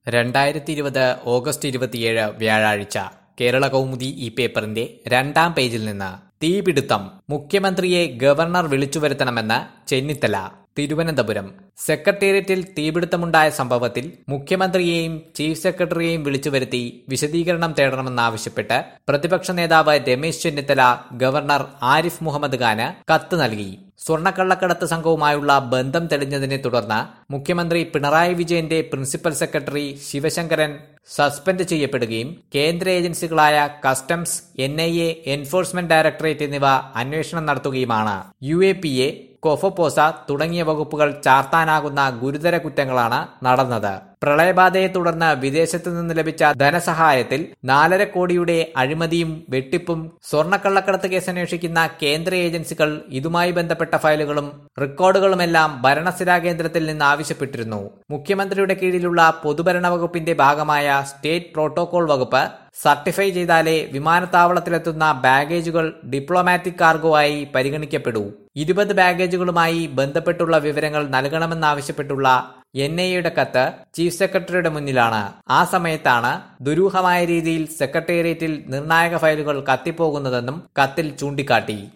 രണ്ടായിരത്തി ഇരുപത് ഓഗസ്റ്റ് ഇരുപത്തിയേഴ് വ്യാഴാഴ്ച കേരള കൗമുദി ഈ പേപ്പറിന്റെ രണ്ടാം പേജിൽ നിന്ന് തീപിടുത്തം മുഖ്യമന്ത്രിയെ ഗവർണർ വിളിച്ചുവരുത്തണമെന്ന് ചെന്നിത്തല തിരുവനന്തപുരം സെക്രട്ടേറിയറ്റിൽ തീപിടുത്തമുണ്ടായ സംഭവത്തിൽ മുഖ്യമന്ത്രിയെയും ചീഫ് സെക്രട്ടറിയെയും വിളിച്ചുവരുത്തി വിശദീകരണം തേടണമെന്നാവശ്യപ്പെട്ട് പ്രതിപക്ഷ നേതാവ് രമേശ് ചെന്നിത്തല ഗവർണർ ആരിഫ് മുഹമ്മദ് ഖാന് കത്ത് നൽകി സ്വർണ്ണക്കള്ളക്കടത്ത് സംഘവുമായുള്ള ബന്ധം തെളിഞ്ഞതിനെ തുടർന്ന് മുഖ്യമന്ത്രി പിണറായി വിജയന്റെ പ്രിൻസിപ്പൽ സെക്രട്ടറി ശിവശങ്കരൻ സസ്പെൻഡ് ചെയ്യപ്പെടുകയും കേന്ദ്ര ഏജൻസികളായ customs N I A enforcement directorate എന്നിവ അന്വേഷണം നടത്തുകയുമാണ് U A P A COFEPOSA തുടങ്ങിയ വകുപ്പുകൾ ചാർത്താനാകുന്ന ഗുരുതര കുറ്റങ്ങളാണ് നടന്നത് പ്രളയബാധയെ തുടർന്ന് വിദേശത്തു നിന്ന് ലഭിച്ച ധനസഹായത്തിൽ നാലര കോടിയുടെ അഴിമതിയും വെട്ടിപ്പും സ്വർണ്ണക്കള്ളക്കടത്ത് കേസ് അന്വേഷിക്കുന്ന കേന്ദ്ര ഏജൻസികൾ ഇതുമായി ബന്ധപ്പെട്ട ഫയലുകളും റെക്കോർഡുകളുമെല്ലാം ഭരണസ്ഥിരാ കേന്ദ്രത്തിൽ നിന്ന് ആവശ്യപ്പെട്ടിരുന്നു മുഖ്യമന്ത്രിയുടെ കീഴിലുള്ള പൊതുഭരണ വകുപ്പിന്റെ ഭാഗമായ സ്റ്റേറ്റ് പ്രോട്ടോകോൾ വകുപ്പ് സർട്ടിഫൈ ചെയ്താലേ വിമാനത്താവളത്തിലെത്തുന്ന ബാഗേജുകൾ ഡിപ്ലോമാറ്റിക് കാർഗോ ആയി പരിഗണിക്കപ്പെടൂ ഇരുപത് ബാഗേജുകളുമായി ബന്ധപ്പെട്ടുള്ള വിവരങ്ങൾ നൽകണമെന്നാവശ്യപ്പെട്ടുള്ള എൻ ഐയുടെ കത്ത് ചീഫ് സെക്രട്ടറിയുടെ മുന്നിലാണ് ആ സമയത്താണ് ദുരൂഹമായ രീതിയിൽ സെക്രട്ടേറിയറ്റിൽ നിർണായക ഫയലുകൾ കത്തിപ്പോകുന്നതെന്നും കത്തിൽ ചൂണ്ടിക്കാട്ടി